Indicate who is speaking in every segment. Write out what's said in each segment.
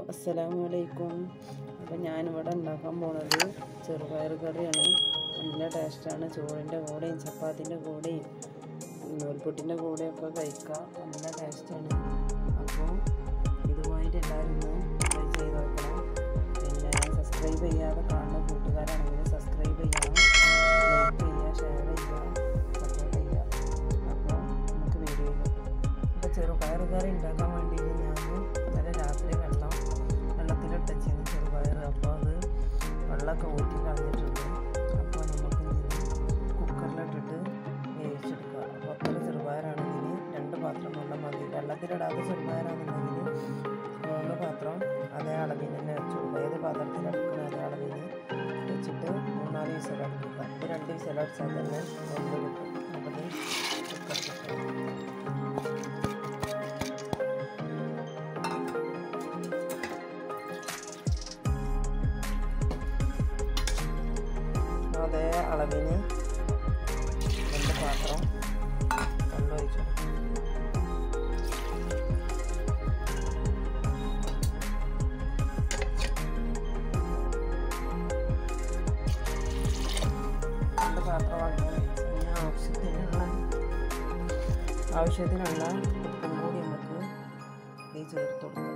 Speaker 1: അസ്സലാമു അലൈക്കും അപ്പം ഞാനിവിടെ ഉണ്ടാക്കാൻ പോണത് ചെറുപയർ കറിയാണ് നല്ല ടേസ്റ്റാണ് ചോറിൻ്റെ കൂടെയും ചപ്പാത്തിൻ്റെ കൂടെയും നൂൽപുട്ടിൻ്റെ കൂടെയൊക്കെ കഴിക്കാം നല്ല ടേസ്റ്റാണ് അപ്പോൾ ഇതുമായിട്ട് എല്ലാവരും ഒന്ന് ട്രൈ ചെയ്ത് നോക്കണം പിന്നെ സബ്സ്ക്രൈബ് ചെയ്യാതെ കാണുന്ന കൂട്ടുകാരാണെങ്കിൽ സബ്സ്ക്രൈബ് ചെയ്യണം ലൈക്ക് ചെയ്യുക ഷെയർ ചെയ്യുക സപ്പോർട്ട് ചെയ്യുക അപ്പോൾ നമുക്ക് വീഡിയോ അപ്പോൾ ചെറുപയർ കറി ഉണ്ടാക്കാൻ വേണ്ടിയിട്ട് ഞാൻ ഇന്നലെ രാത്രി വെള്ളം വെള്ളത്തിലിട്ട് വെച്ചിരുന്നു ചെറുപയർ അപ്പോൾ അത് വെള്ളമൊക്കെ ഊറ്റി കളഞ്ഞിട്ടുണ്ട് അപ്പോൾ നമുക്ക് ഇനി കുക്കറിലിട്ടിട്ട് വേവിച്ചെടുക്കുക അപ്പോൾ അത്ര ചെറുപയറാണ് ഇതിന് രണ്ട് പാത്രം വെള്ളം മതി വെള്ളത്തിലിടാത്ത ചെറുപയറാണെന്നുണ്ടെങ്കിൽ മൂന്ന് പാത്രം അതേ അളവിൽ തന്നെ വെച്ചു ഏത് പാത്രത്തിലെടുക്കുന്ന അതേ അളവിൽ വെച്ചിട്ട് മൂന്നാല് വിസലടുക്കുക അപ്പോൾ രണ്ട് വിസലടിച്ചാൽ തന്നെ വെന്ത് കിട്ടും അപ്പോൾ കുക്കറിലിട്ട് അതേ അളവിന് രണ്ട് പാത്രം വെള്ളം ഒഴിച്ചു രണ്ട് പാത്രം വെള്ളം ഒഴിച്ച് ഇനി ആവശ്യത്തിനുള്ള ആവശ്യത്തിനുള്ള ഉപ്പും കൂടി നമുക്ക് ഈ ചേർത്ത് കൊടുക്കാം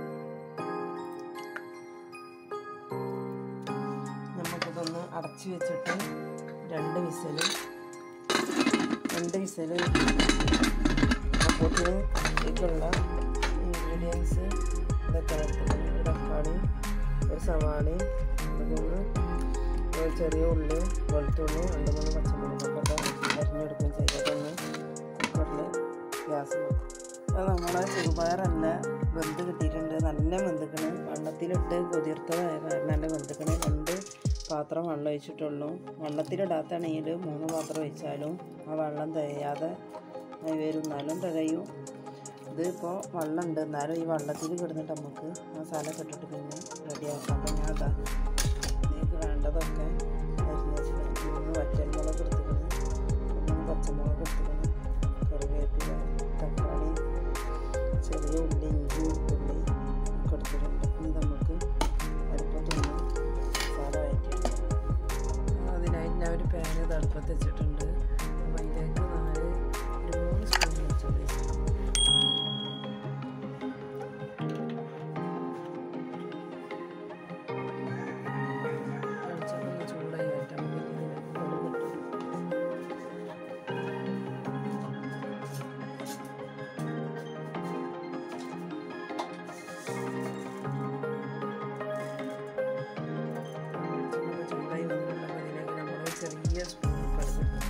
Speaker 1: നമുക്കിതൊന്ന് അടച്ചു വെച്ചിട്ട് രണ്ട് വിസൽ രണ്ട് വിസൽ അപ്പോഴത്തേന് ഇതിലുള്ള ഇൻഗ്രീഡിയൻസ് ഇതൊക്കെ എടുത്തിട്ടുണ്ട് ഒരു തക്കാളി ഒരു സവാളയും അതുപോലെ ഒരു ചെറിയ ഉള്ളി വെളുത്തുള്ളി രണ്ട് മൂന്ന് പച്ചമുളകൊക്കെ അരിഞ്ഞെടുക്കുകയും ചെയ്തിട്ടൊന്ന് കുക്കറിൽ ഗ്യാസ് വെക്കും അപ്പോൾ നമ്മളെ ചെറുപയറല്ല വെന്ത് കിട്ടിയിട്ടുണ്ട് നല്ല വെന്തിക്കണ് വെള്ളത്തിലിട്ട് കുതിർത്തതായ കാരണം നല്ല വെന്തിക്കണ് രണ്ട് പാത്രം വെള്ളം ഒഴിച്ചിട്ടുള്ളൂ വെള്ളത്തിലിടാത്താണെങ്കിൽ മൂന്ന് പാത്രം ഒഴിച്ചാലും ആ വെള്ളം തികയാതെ വരും എന്നാലും തികയും ഇതിപ്പോൾ വെള്ളം ഉണ്ട് എന്നാലും ഈ വെള്ളത്തിൽ കിടന്നിട്ട് നമുക്ക് മസാല ഇട്ടിട്ട് പിന്നെ റെഡിയാക്കാം അപ്പം ഞാൻ അതാ നിങ്ങൾക്ക് വേണ്ടതൊക്കെ അരിഞ്ഞ് വെച്ചിട്ട് മൂന്ന് വറ്റൽമുളക് എടുത്തിക്കണം മൂന്ന് പച്ചമുളക് എടുത്തിക്കണം കറിവേപ്പില തക്കാളി ചെറിയ ഉള്ളി ഇഞ്ചി ഉള്ളി ഒക്കെ എടുത്തിട്ടുണ്ട് ഇനി നമുക്ക് അടുപ്പത്തൊന്ന് മസാല വഴറ്റിയെടുക്കാം അതിനായിട്ട് ഞാൻ ഒരു പാന് തടുപ്പത്ത് വെച്ചിട്ടുണ്ട് അപ്പോൾ അതിലേക്ക് നാല് ഒരു മൂന്ന് സ്പൂൺ വെച്ചോളി വെളിച്ചെണ്ണ ചൂടായി വറ്റാൻ വേണ്ടി കടുക് ഇട്ടു. വെളിച്ചെണ്ണ ചൂടായി വന്നിട്ടുണ്ടെങ്കിൽ അതിലേക്ക് നമ്മൾ ചെറിയ സ്പൂൺ കടുക് ഇട്ടു.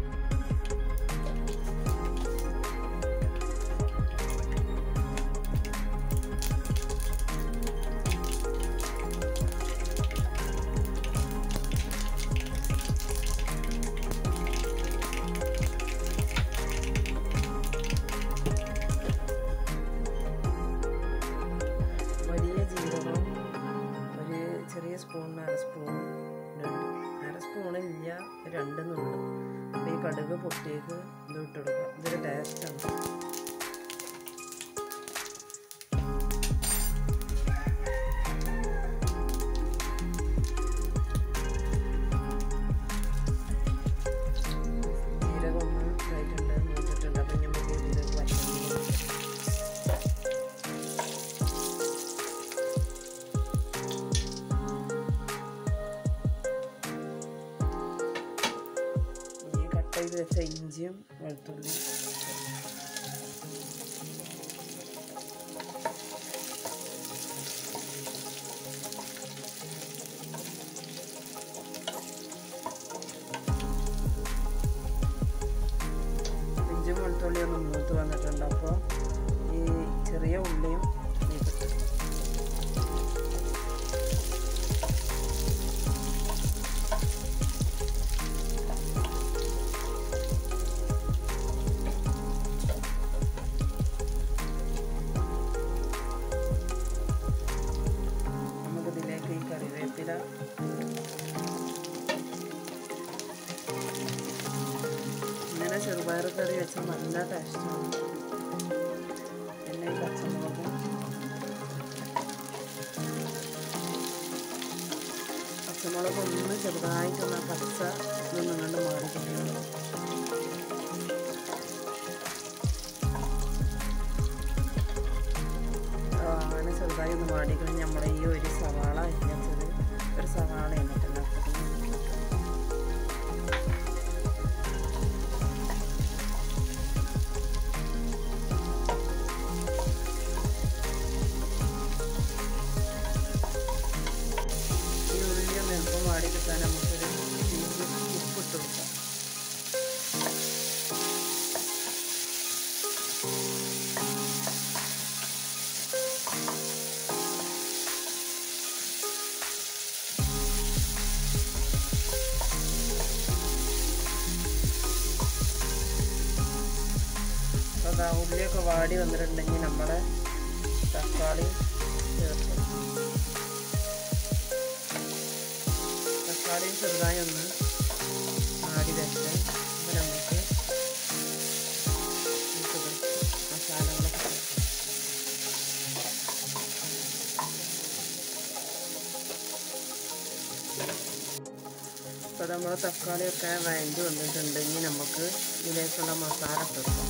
Speaker 1: വലിയ ജീരകം ഒരു ചെറിയ സ്പൂൺ അര സ്പൂൺ അര സ്പൂണില്ല രണ്ട് നുള്ളു അപ്പോൾ ഈ കടുക് പൊട്ടിയേക്ക് ഇത് ഇട്ട് കൊടുക്കുക ഇതൊരു ടേസ്റ്റാണ് ജീരകം ഒന്ന് ഇതായിട്ടുണ്ട് മൂത്തിട്ടുണ്ട് അപ്പം നമുക്ക് ഇത് വശം ഈ കട്ട് ചെയ്ത് വെച്ച ഇഞ്ചിയും വെളുത്തുള്ളി ഇഞ്ചിയും വെളുത്തുള്ളിയും ഒന്ന് മൂത്ത് വന്നിട്ടുണ്ട് അപ്പോൾ ഈ ചെറിയ ഉള്ളിയും ഇതിട്ട് നമുക്കിതിലേക്ക് ഈ കറിവേപ്പില ഇങ്ങനെ ചെറുപയർ കറി വെച്ചാൽ നല്ല ടേസ്റ്റാണ് പിന്നെ ഈ പച്ചമുളകും പച്ചമുളക് ഒന്ന് ചെറുതായിട്ടൊന്ന് ആ പച്ച നിന്നുകൊണ്ട് മാറി കിട്ടിയുള്ളൂ അങ്ങനെ ചെറുതായി ഒന്ന് മാടിക്കണം നമ്മുടെ ഈ ഒരു സവാള അരിഞ്ഞത് ഒരു സവാള എന്നിട്ടുണ്ടാക്കുന്നത് ഈ ഉള്ളി ഒന്ന് എളുപ്പം വാടി കിട്ടാൻ നമുക്കൊരു ഇച്ചിരി ഉപ്പിട്ട് കൊടുക്കാം അപ്പോൾ അതാ ഉള്ളിയൊക്കെ വാടി വന്നിട്ടുണ്ടെങ്കിൽ നമ്മുടെ തക്കാളി ചേർക്കും തക്കാളിയും ചെറുതായി ഒന്ന് ആടി വെച്ച് അപ്പോൾ നമുക്ക് ഇത് മസാലകളൊക്കെ ചേർക്കാം. ഇപ്പോൾ നമ്മൾ തക്കാളിയൊക്കെ വഴണ്ടി വന്നിട്ടുണ്ടെങ്കിൽ നമുക്ക് ഇതിലേക്കുള്ള മസാല ചേർക്കാം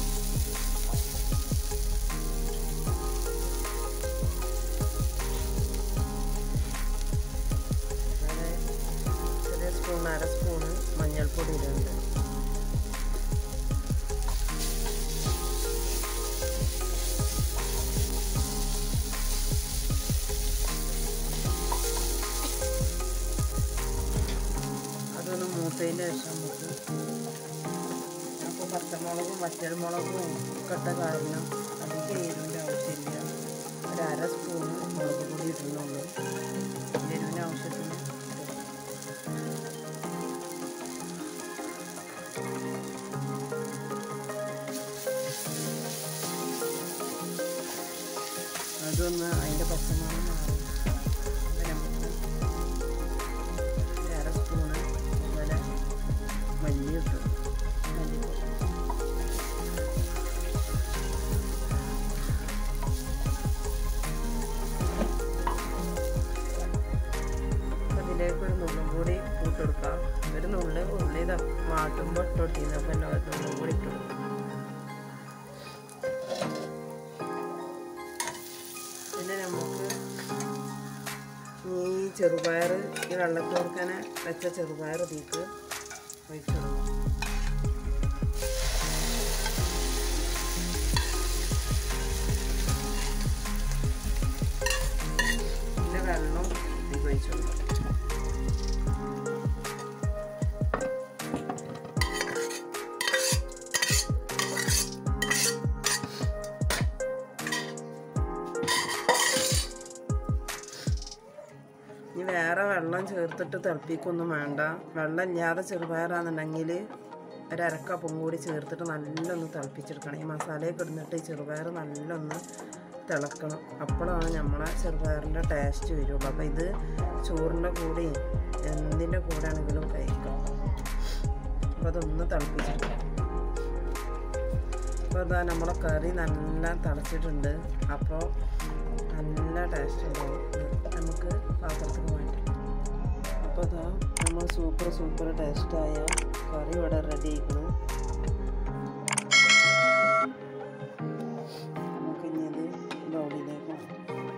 Speaker 1: അങ്ങനെ ചെറിയ സ്പൂൺ അര സ്പൂണ് മഞ്ഞൾപ്പൊടി ഇടുന്നുണ്ട് അതൊന്ന് മൂത്തതിൻ്റെ ശേഷം നമുക്ക് അപ്പോൾ പച്ചമുളകും വറ്റൽമുളകും ഒക്കെ ഇട്ട കാരണം അധികം എരിവിൻ്റെ ആവശ്യമില്ല ഒരു അര സ്പൂണ് മുളക് പൊടി ഇടുന്നുള്ളൂ എരിവിൻ്റെ ആവശ്യത്തിന് ഇടും. അതൊന്ന് അതിൻ്റെ പച്ചമുളക് മാറും അപ്പോൾ നമുക്ക് ഒരു അര സ്പൂണ് അതുപോലെ മല്ലി ഇട്ടു മല്ലിപ്പൊടി അതിലേക്ക് ഒരു നുള്ളും കൂടി കൂട്ടെടുക്കാം ഒരു നുള്ളി ഉള്ളി ഇതാ മാട്ടുമ്പോൾ ഇട്ടോട്ടിന്ന് അപ്പം എന്നെ ഒരു നുള്ളും കൂടി ഇട്ടു പിന്നെ നമുക്ക് ഈ ചെറുപയർ ഈ വെള്ളത്തോർക്കനെ വെച്ച ചെറുപയർ ഇതിലേക്ക് ഒഴിച്ചിടണം പിന്നെ വെള്ളം ഇതിലേക്ക് ഒഴിച്ചിടണം ഇനി വേറെ വെള്ളം ചേർത്തിട്ട് തിളപ്പിക്കൊന്നും വേണ്ട വെള്ളം ഇല്ലാതെ ചെറുപയറാണെന്നുണ്ടെങ്കിൽ ഒരു അരക്കപ്പം കൂടി ചേർത്തിട്ട് നല്ലൊന്ന് തിളപ്പിച്ചെടുക്കണം ഈ മസാലയൊക്കെ ഇടുന്നിട്ട് ഈ ചെറുപയർ നല്ലൊന്ന് തിളക്കണം അപ്പോഴാണ് നമ്മളെ ചെറുപയറിൻ്റെ ടേസ്റ്റ് വരുള്ളൂ അപ്പോൾ ഇത് ചോറിൻ്റെ കൂടെയും എന്തിൻ്റെ കൂടെ ആണെങ്കിലും കഴിക്കാം അപ്പോൾ അതൊന്ന് തിളപ്പിച്ചെടുക്കാം അപ്പോൾ ഇതാ നമ്മളെ കറി നല്ല തിളച്ചിട്ടുണ്ട് അപ്പോൾ നല്ല ടേസ്റ്റ് ഉണ്ടാവും ഇത് നമുക്ക് പാത്രത്തിൽ മാറ്റാം അപ്പോൾ ഇതാ നമ്മൾ സൂപ്പർ സൂപ്പർ ടേസ്റ്റായ കറി ഇവിടെ റെഡി ആയിരിക്കുന്നു നമുക്ക് ഇനി ഇത് ബൗളിലേക്ക് മാറ്റാം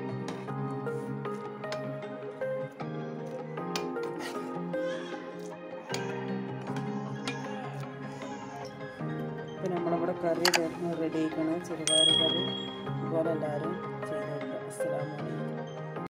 Speaker 1: അപ്പോൾ നമ്മളിവിടെ കറി റെഡി ആക്കണം ചെറുപയർ കറി ഇതുപോലെ എല്ലാവരും ചെയ്ത് നോക്കുക അസ്സലാമു അലൈക്കും